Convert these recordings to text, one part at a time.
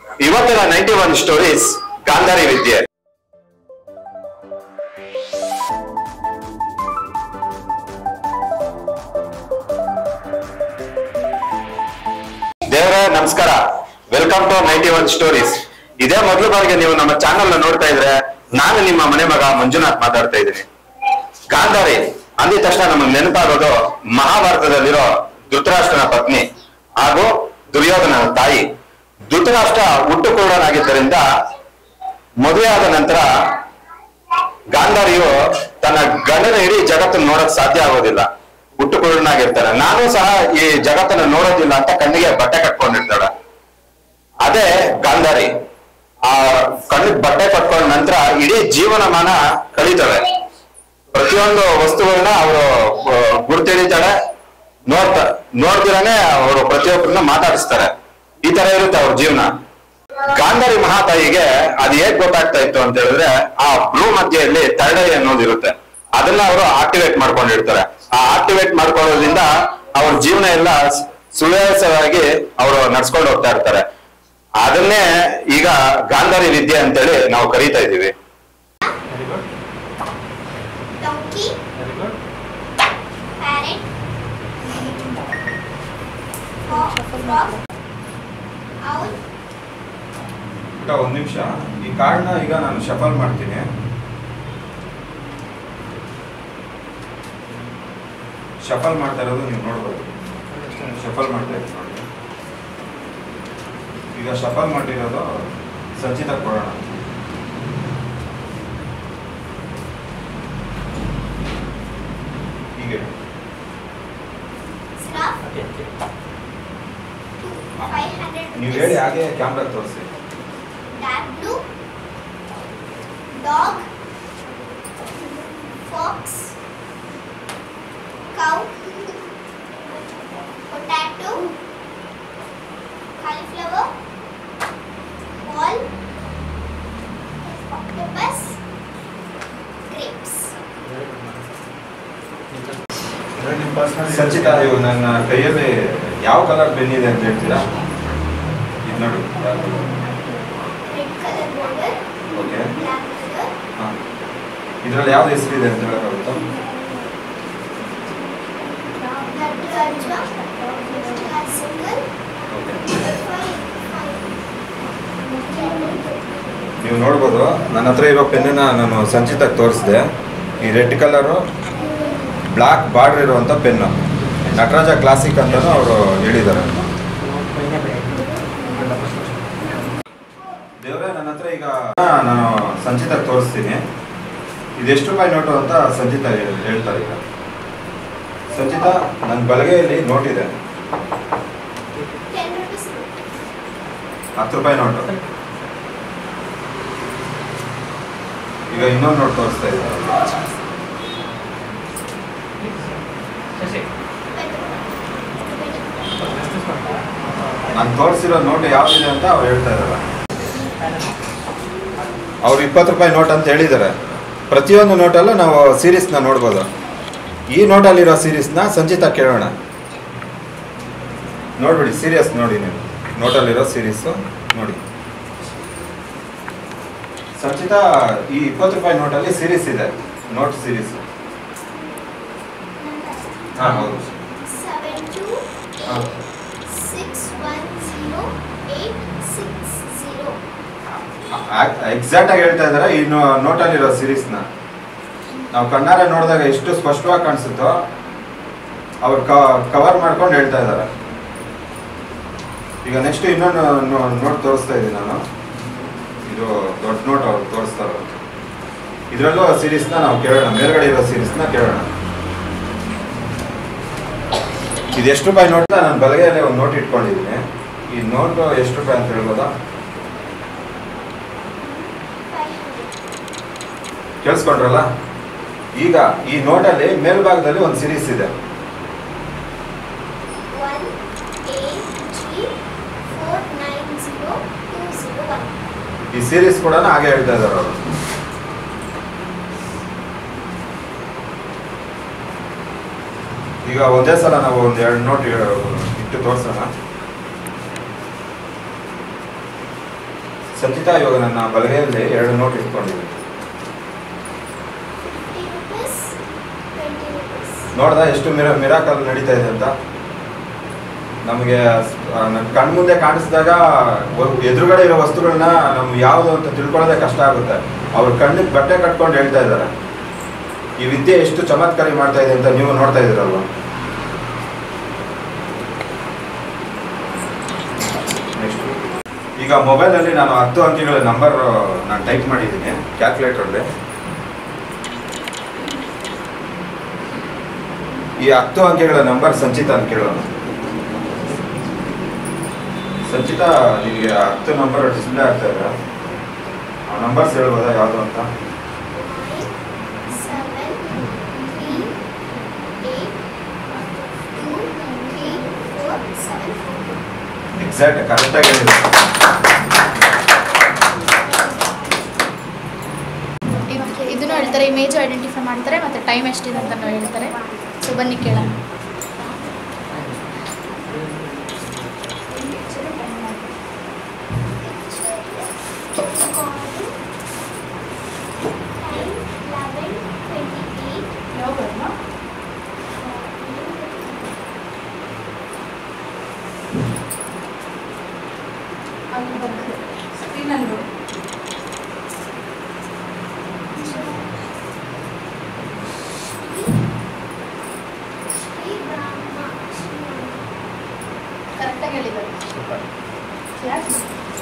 ಇವತ್ತಿನ ninety one stories Gandhari ವಿದ್ಯೆ ದೇವರೇ ನಮಸ್ಕಾರ welcome to ninety one stories ಇದೇ ಮೊದಲು ಬಾರಿಗೆ ನೀವು ನಮ್ಮ ಚಾನೆಲ್ ನೋಡ್ತಾ ಇದ್ರೆ ನಾನು ನಿಮ್ಮ ಮನೆ ಮಗ ಮಂಜುನಾಥ್ ಮಾತಾಡ್ತಾ ಇದ್ದೀನಿ ಗಾಂಧಾರಿ ಅಂದಿದ ತಕ್ಷಣ ನಮಗೆ ನೆನಪಾಗೋದು ಮಹಾಭಾರತದಲ್ಲಿರೋ ಧೃತರಾಷ್ಟ್ರನ ಪತ್ನಿ ಹಾಗೂ ದುರ್ಯೋಧನನ ತಾಯಿ ಧೃತರಾಷ್ಟ್ರ ಹುಟ್ಟು ಕುರುಡನಾಗಿದ್ದರಿಂದ ಮದುವೆಯಾದ ನಂತರ ಗಾಂಧಾರಿಯು ತನ್ನ ಗಂಡನ ಇಡೀ ಜಗತ್ತನ್ನು ನೋಡಕ್ ಸಾಧ್ಯ ಆಗೋದಿಲ್ಲ ಹುಟ್ಟು ಕುರುಡನಾಗಿರ್ತಾನೆ ನಾನು ಸಹ ಈ ಜಗತ್ತನ್ನ ನೋಡೋದಿಲ್ಲ ಅಂತ ಕಣ್ಣಿಗೆ ಬಟ್ಟೆ ಕಟ್ಕೊಂಡಿರ್ತಾಳೆ ಅದೇ ಗಾಂಧಾರಿ ಆ ಕಣ್ಣಿಗೆ ಬಟ್ಟೆ ಕಟ್ಕೊಂಡ ನಂತರ ಇಡೀ ಜೀವನಮಾನ ಕಳೀತವೆ ಪ್ರತಿಯೊಂದು ವಸ್ತುಗಳನ್ನ ಅವರು ಗುರುತಿಡಿತಾಳೆ ನೋಡ್ತಾ ನೋಡ್ದಿರಾನೆ ಅವರು ಪ್ರತಿಯೊಬ್ಬರನ್ನ ಮಾತಾಡಿಸ್ತಾರೆ ಈ ತರ ಇರುತ್ತೆ ಅವ್ರ ಜೀವನ ಗಾಂಧಾರಿ ಮಹಾತಾಯಿಗೆ ಅದು ಹೇಗ್ ಗೊತ್ತಾಗ್ತಾ ಇತ್ತು ಅಂತ ಹೇಳಿದ್ರೆ ಆ ಬ್ಲೂ ಮಧ್ಯೆಯಲ್ಲಿ ಥರ್ಡ್ ಐ ಅನ್ನೋದು ಇರುತ್ತೆ ಅದನ್ನ ಅವರು ಆಕ್ಟಿವೇಟ್ ಮಾಡ್ಕೊಂಡಿರ್ತಾರೆ ಆ ಆಕ್ಟಿವೇಟ್ ಮಾಡ್ಕೊಳ್ಳೋದ್ರಿಂದ ಅವ್ರ ಜೀವನ ಎಲ್ಲ ಸುವ್ಯವಸ್ಥವಾಗಿ ಅವರು ನಡ್ಸ್ಕೊಂಡು ಹೋಗ್ತಾ ಇರ್ತಾರೆ ಅದನ್ನೇ ಈಗ ಗಾಂಧಾರಿ ವಿದ್ಯೆ ಅಂತೇಳಿ ನಾವು ಕರೀತಾ ಇದೀವಿ Very good. donkey, Very good. parrot, frog, frog, owl, ಪುಟ್ಟ ಒಂದ್ ನಿಮಿಷ ಈ ಕಾರ್ಡ್ನ ಈಗ ನಾನು ಶಫಲ್ ಮಾಡ್ತೀನಿ ಶಫಲ್ ಮಾಡ್ತಾ ಇರೋದು ನೀವು ನೋಡ್ಬೋದು ಶಫಲ್ ಮಾಡ್ತಾ ಇರೋದು ನೋಡಿ ಈಗ ಶಫಲ್ ಮಾಡಿರೋದು ಸಂಚಿತ ಕೊಡೋಣ ಹೀಗೆ giraffe, Okay, okay. two, five hundred ನೀವು rupees. ಹೇಳಿ ಹಾಗೆ ಕ್ಯಾಮ್ರಾ ತೋರಿಸಿ dark blue, dog, fox, cow, potato, cauliflower, ball, octopus, grapes. Very good, ma'am. ಸಂಚಿತ ನೀವು ನನ್ನ ಕೈಯಲ್ಲಿ ಯಾವ ಕಲರ್ ಪೆನ್ ಇದೆ ಅಂತ ಹೇಳ್ತೀರಾ ಇದು ನೋಡಿ Red color border, okay black color, ಹಾಂ ಇದರಲ್ಲಿ ಯಾವ್ದು ಹೆಸರಿದೆ ಅಂತ ಹೇಳೋಕ್ಕಾಗುತ್ತಾ Natarajah, single, okay five, five. ನೀವು ನೋಡ್ಬೋದು ನನ್ನ ಹತ್ರ ಇರೋ ಪೆನ್ನನ್ನ ನಾನು ಸಂಚಿತಕ್ಕೆ ತೋರಿಸಿದೆ ಈ ರೆಡ್ ಕಲರು ಬ್ಲ್ಯಾಕ್ ಬಾರ್ಡರ್ ಇರುವಂಥ ಪೆನ್ನು ನಟರಾಜ ಕ್ಲಾಸಿಕ್ ಅಂತಲೂ ಅವರು ಹೇಳಿದ್ದಾರೆ ದೇವರೇ ನನ್ನ ಹತ್ರ ಈಗ ನಾನು ಸಂಚಿತಕ್ಕೆ ತೋರಿಸ್ತೀನಿ ಇದೆಷ್ಟು ರೂಪಾಯಿ ನೋಟು ಅಂತ ಸಂಚಿತ ಹೇಳ್- ಹೇಳ್ತಾರೆ ಈಗ ಸಂಚಿತ ನನ್ನ ಬಲಗೈಯಲ್ಲಿ ನೋಟ್ ಇದೆ Ten rupees. ಹತ್ತು ರೂಪಾಯಿ ನೋಟು ಈಗ ಇನ್ನೊಂದು ನೋಟ್ ತೋರಿಸ್ತಾ ಇದ್ದಾರೆ Yes, yes. ನಾನು ತೋರಿಸಿರೋ ನೋಟ್ ಯಾವ್ದಿದೆ ಅಂತ ಅವ್ರು ಹೇಳ್ತಾ ಇದ್ದಾರೆ ಅವ್ರು ಇಪ್ಪತ್ತು ರೂಪಾಯಿ ನೋಟ್ ಅಂತ ಹೇಳಿದ್ದಾರೆ ಪ್ರತಿಯೊಂದು ನೋಟಲ್ಲೂ ನಾವು ಸೀರೀಸ್ನ ನೋಡ್ಬೋದು ಈ ನೋಟಲ್ಲಿರೋ ಸೀರೀಸ್ನ ಸಂಚಿತ ಕೇಳೋಣ ನೋಡ್ಬಿಡಿ ಸೀರಿಯಸ್ ನೋಡಿ ನೀವು ನೋಟಲ್ಲಿರೋ ಸೀರೀಸು ನೋಡಿ ಸಂಚಿತ ಈ ಇಪ್ಪತ್ತು ರೂಪಾಯಿ ನೋಟಲ್ಲಿ ಸೀರೀಸ್ ಇದೆ ನೋಟ್ ಸೀರೀಸ್ ಹಾಂ ಹೌದು Seven two ಹಾಂ six one zero eight six zero. Exact ಆಗಿ ಹೇಳ್ತಾ ಇದಾರೆ ಈ ನೋ- ನೋಟಲ್ಲಿರೋ ಸೀರೀಸ್ನ ನಾವು ಕಣ್ಣಾರೆ ನೋಡಿದಾಗ ಎಷ್ಟು ಸ್ಪಷ್ಟವಾಗಿ ಕಾಣಿಸುತ್ತೋ ಅವ್ರು ಕವರ್ ಮಾಡ್ಕೊಂಡು ಹೇಳ್ತಾ ಇದ್ದಾರೆ ಈಗ ನೆಕ್ಸ್ಟ್ ಇನ್ನೊಂದು ನೋಟ್ ತೋರಿಸ್ತಾ ಇದ್ದೀನಿ ನಾನು ಇದು ದೊಡ್ಡ ನೋಟ್ ಅವ್ರು ತೋರಿಸ್ತಾರೆ ಇದರಲ್ಲೂ ಸೀರೀಸ್ನ ನಾವು ಕೇಳೋಣ ಮೇಲ್ಗಡೆ ಇರೋ ಸೀರೀಸ್ನ ಕೇಳೋಣ ಇದು ಎಷ್ಟು ರೂಪಾಯಿ ನೋಟ್ ನಾನು ಬಲಗೈಯಲ್ಲಿ ಒಂದು ನೋಟ್ ಇಟ್ಕೊಂಡಿದ್ದೀನಿ ಈ ನೋಟ್ ಎಷ್ಟು ರೂಪಾಯಿ ಅಂತ ಹೇಳ್ಬೋದಾ Five hundred. ಕೇಳಿಸ್ಕೊಂಡ್ರಲ್ಲ ಈಗ ಈ ನೋಟಲ್ಲಿ ಮೇಲ್ಭಾಗದಲ್ಲಿ ಒಂದು ಸಿರೀಸ್ ಇದೆ One eight three four nine zero two zero one. ಈ ಸೀರೀಸ್ ಕೂಡ ಹಾಗೆ ಹೇಳ್ತಾ ಇದ್ದಾರೆ ಅವರು ಈಗ ಒಂದೇ ಸಲ ನಾವು ಒಂದು ಎರಡು ನೋಟ್ ಇಟ್ಟು ತೋರ್ಸೋಣ ಸಂಚಿತಾ ಇವಾಗ ನನ್ನ ಬಲಗೈಯಲ್ಲಿ ಎರಡು ನೋಟ್ ಇಟ್ಕೊಂಡಿದ್ದೀನಿ ಫಿಫ್ಟಿ ರುಪೀಸ್ ಟ್ವೆಂಟಿ ರುಪೀಸ್ ನೋಡ್ದ ಎಷ್ಟು ಮಿರಾ ಮಿರಾಕಲ್ ನಡೀತಾ ಇದೆ ಅಂತ ನಮಗೆ ನನ್ನ ಕಣ್ಮುಂದೆ ಕಾಣಿಸಿದಾಗ ಎದುರುಗಡೆ ಇರೋ ವಸ್ತುಗಳನ್ನ ನಮ್ಗೆ ಯಾವುದು ಅಂತ ತಿಳ್ಕೊಳ್ಳೋದೇ ಕಷ್ಟ ಆಗುತ್ತೆ ಅವ್ರ ಕಣ್ಣಿಗೆ ಬಟ್ಟೆ ಕಟ್ಕೊಂಡು ಹೇಳ್ತಾ ಇದ್ದಾರೆ ಈ ವಿದ್ಯೆ ಎಷ್ಟು ಚಮತ್ಕಾರಿ ಮಾಡ್ತಾ ಇದೆ ಅಂತ ನೀವು ನೋಡ್ತಾ ಇದ್ದೀರಲ್ವ ನೆಕ್ಸ್ಟ್ ಈಗ ಮೊಬೈಲಲ್ಲಿ ನಾನು ಹತ್ತು ಅಂಕಿಗಳ ನಂಬರ್ ನಾನು ಟೈಪ್ ಮಾಡಿದ್ದೀನಿ ಕ್ಯಾಲ್ಕುಲೇಟರಲ್ಲಿ ಈ ಹತ್ತು ಅಂಕೆಗಳ ನಂಬರ್ ಸಂಚಿತ ಅಂತ ಕೇಳೋಣ ಸಂಚಿತ ನಿಮಗೆ ಹತ್ತು ನಂಬರ್ ಡಿಸ್ಪ್ಲೇ ಆಗ್ತಾ ಇದೆ ಆ ನಂಬರ್ಸ್ ಹೇಳ್ಬೋದಾ ಯಾವುದು ಅಂತ seven, three, eight, two, three, four, seven, four. Exact ಕರೆಕ್ಟಾಗಿ ಹೇಳಿದೆ ಇವಾಗ ಇದನ್ನು ಹೇಳ್ತಾರೆ ಇಮೇಜ್ ಐಡೆಂಟಿಫೈ ಮಾಡ್ತಾರೆ ಮತ್ತು ಟೈಮ್ ಎಷ್ಟಿದೆ ಅಂತ ಹೇಳ್ತಾರೆ ಸೊ ಬನ್ನಿ ಕೇಳೋಣ Ten, eleven, twenty-eight, ಸ್ಕ್ರೀನಲ್ಲಿ Shri Brahma, Shri Brahma. ಕರೆಕ್ಟಾಗಿ ಹೇಳಿದ್ದಾರೆ ಯಾಕೆ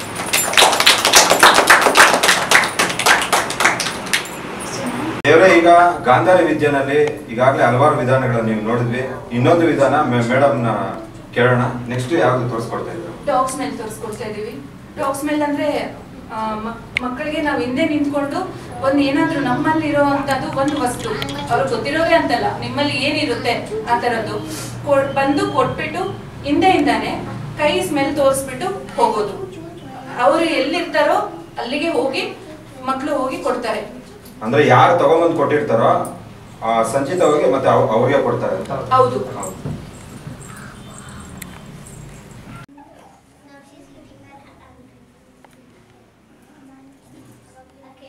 ದೇವರೇ ಈಗ ಗಾಂಧಾರಿ ವಿದ್ಯೆನಲ್ಲಿ ಈಗಾಗಲೇ ಹಲವಾರು ವಿಧಾನಗಳನ್ನು ನೀವು ನೋಡಿದ್ವಿ ಇನ್ನೊಂದು ವಿಧಾನ ಮೇಡಮ್ನ ಕೇಳೋಣ ನೆಕ್ಸ್ಟ್ ಯಾವ್ದು ತೋರಿಸ್ಕೊಡ್ತಾ ಇದ್ರು ಡಾಗ್ಸ್ ಮೇಲೆ ತೋರಿಸ್ಕೊಡ್ತಾ ಇದೀವಿ ಡಾಗ್ಸ್ ಮೇಲೆ ಅಂದ್ರೆ ಆ, ಮಕ್- ಮಕ್ಕಳಿಗೆ ನಾವು ಹಿಂದೆ ನಿಂತ್ಕೊಂಡು ಒಂದ್ ಏನಾದ್ರೂ ನಮ್ಮಲ್ಲಿ ಇರೋವಂಥದ್ದು ಒಂದು ವಸ್ತು ಅವ್ರಿಗೆ ಗೊತ್ತಿರೋದೇ ಅಂತಲ್ಲ ನಿಮ್ಮಲ್ಲಿ ಏನಿರುತ್ತೆ ಆ ತರದ್ದು ಕೊ- ಬಂದು ಕೊಟ್ಬಿಟ್ಟು ಹಿಂದೆಯಿಂದಾನೆ ಕೈ ಸ್ಮೆಲ್ ತೋರಿಸ್ಬಿಟ್ಟು ಹೋಗೋದು ಅವರು ಎಲ್ಲಿರ್ತಾರೋ ಅಲ್ಲಿಗೆ ಹೋಗಿ ಮಕ್ಕಳು ಹೋಗಿ ಕೊಡ್ತಾರೆ ಅಂದ್ರೆ ಯಾರು ತಗೊಂಬಂದು ಕೊಟ್ಟಿರ್ತಾರೋ ಆ ಸಂಚಿತ ಹೋಗಿ ಮತ್ತೆ ಅವ್- ಅವ್ರಿಗೆ ಕೊಡ್ತಾರೆ ಅಂತ ಹೌದು ಹೌದು. Now she's looking at Okay.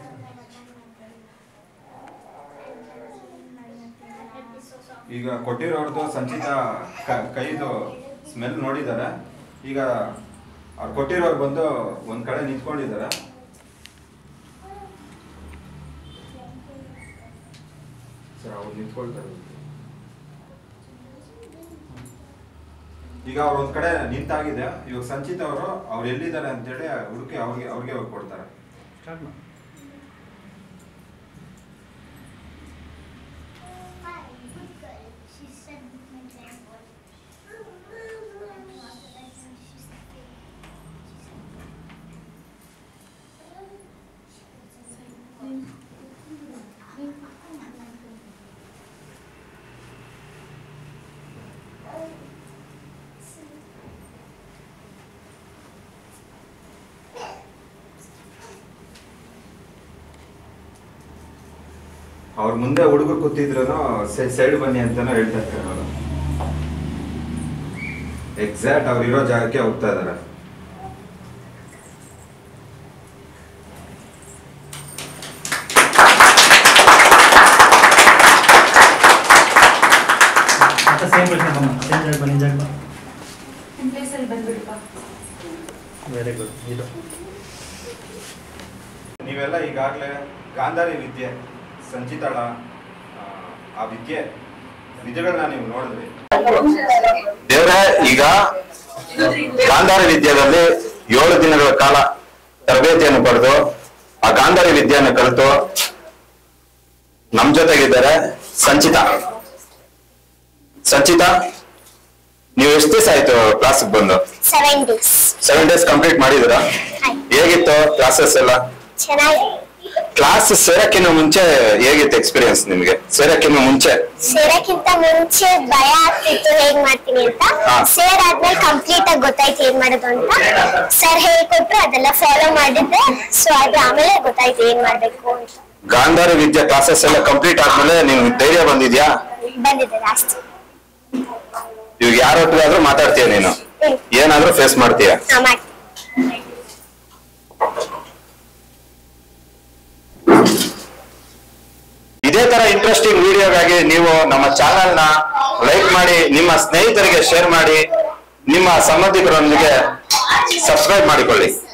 ಈಗ ಕೊಟ್ಟಿರೋರ್ದು ಸಂಚಿತ ಕ- ಕೈದು ಸ್ಮೆಲ್ ನೋಡಿದ್ದಾರೆ ಈಗ ಅವ್ರು ಕೊಟ್ಟಿರೋರು ಬಂದು ಒಂದ್ ಕಡೆ ನಿಂತ್ಕೊಂಡಿದ್ದಾರೆ ಸರ್ ಅವ್ರು ನಿಂತ್ಕೊಳ್ತಾರೆ ಈಗ ಅವ್ರು ಒಂದ್ ಕಡೆ ನಿಂತಾಗಿದೆ ಇವಾಗ ಸಂಚಿತ ಅವರು ಅವ್ರು ಎಲ್ಲಿದ್ದಾರೆ ಅಂತೇಳಿ ಹುಡುಕಿ ಅವ್ರಿಗೆ ಅವ್ರಿಗೆ ಅವ್ರು ಕೊಡ್ತಾರೆ ಸ್ಟಾರ್ಟ್ ಮಾಡಿ Hi, good girl. She said my grandpa. She's ಅವ್ರ ಮುಂದೆ ಹುಡುಗರು ಕೂತಿದ್ರು ಸೈಡ್ ಬನ್ನಿ ಅಂತಾನು ಹೇಳ್ತಾ ಇರ್ತಾರೆ ಅವರು ಎಕ್ಸಾಕ್ಟ್ ಅವ್ರು ಇರೋ ಜಾಗಕ್ಕೆ ಹೋಗ್ತಾ ಇದಾರೆ ಮತ್ತೆ ಸೇಮ್ ಪ್ರಶ್ನೆ ಬಮ್ಮ ಸೇಮ್ ಜಾಗ ಬನ್ನಿ ಜಾಗ ಬಾ ನಿಮ್ ಪ್ಲೇಸಲ್ಲಿ ಬಂದ್ಬಿಡಪ್ಪ ವೆರಿ ಗುಡ್ ಇದು ನೀವೆಲ್ಲ ಈಗಾಗಲೇ ಗಾಂಧಾರಿ ವಿದ್ಯೆ ಸಂಚಿತಾಳ ಆ, ಆ ವಿದ್ಯೆ ವಿದ್ಯೆಗಳನ್ನ ನೀವು ನೋಡಿದ್ರಿ ದೇವ್ರೆ ಈಗ ಗಾಂಧಾರಿ ವಿದ್ಯೆಯಲ್ಲಿ ಏಳು ದಿನಗಳ ಕಾಲ ತರಬೇತಿಯನ್ನು ಪಡೆದು ಆ ಗಾಂಧಾರಿ ವಿದ್ಯೆಯನ್ನು ಕಲಿತು ನಮ್ ಜೊತೆಗಿದ್ದಾರೆ ಸಂಚಿತ ಸಂಚಿತ ನೀವು ಎಷ್ಟು ದಿವಸ ಆಯ್ತು ಕ್ಲಾಸ್ಗೆ ಬಂದು Seven days. Seven days complete ಮಾಡಿದಿರಾ ಹೇಗಿತ್ತು ಕ್ಲಾಸಸ್ ಎಲ್ಲ ಚೆನ್ನಾಗಿ ಕ್ಲಾಸ್ ಸೇರಕ್ಕಿಂತ ಮುಂಚೆ ಹೇಗಿತ್ತು ಎಕ್ಸ್ಪೀರಿಯನ್ಸ್ ನಿಮ್ಗೆ ಸೇರಕ್ಕಿಂತ ಮುಂಚೆ ಸೇರಕ್ಕಿಂತ ಮುಂಚೆ ಭಯ ಆಗ್ತಿತ್ತು ಹೇಗ್ ಮಾಡ್ತೀನಿ ಅಂತ ಹಾ. ಸೇರ್ ಆದ್ಮೇಲೆ ಕಂಪ್ಲೀಟ್ ಆಗಿ ಗೊತ್ತಾಯ್ತು ಏನ್ ಮಾಡೋದು ಅಂತ ಸರ್ ಹೇಳ್ಕೊಟ್ರು ಅದೆಲ್ಲ ಫಾಲೋ ಮಾಡಿದ್ದೆ ಸೊ ಅದು ಆಮೇಲೆ ಗೊತ್ತಾಯ್ತು ಏನ್ ಮಾಡ್ಬೇಕು ಅಂತ ಗಾಂಧಾರಿ ವಿದ್ಯೆ ಕ್ಲಾಸಸ್ ಎಲ್ಲ ಕಂಪ್ಲೀಟ್ ಆದ್ಮೇಲೆ ನಿಮ್ಗೆ ಧೈರ್ಯ ಬಂದಿದ್ಯಾ ಬಂದಿದೆ ಜಾಸ್ತಿ ಇವಾಗ ಯಾರ ಆದ್ರೂ ಮಾತಾಡ್ತೀಯ ನೀನು ಹ್ಮ್. ಏನಾದ್ರೂ ಫೇಸ್ ಮಾಡ್ತೀಯ ಹಾ, ಮಾಡ್ತೀನಿ ಇದೇ ತರ ಇಂಟ್ರೆಸ್ಟಿಂಗ್ ವಿಡಿಯೋಗಾಗಿ ನೀವು ನಮ್ಮ ಚಾನೆಲ್ ನ ಲೈಕ್ ಮಾಡಿ ನಿಮ್ಮ ಸ್ನೇಹಿತರಿಗೆ ಶೇರ್ ಮಾಡಿ ನಿಮ್ಮ ಸಂಬಂಧಿಕರೊಂದಿಗೆ ಸಬ್ಸ್ಕ್ರೈಬ್ ಮಾಡಿಕೊಳ್ಳಿ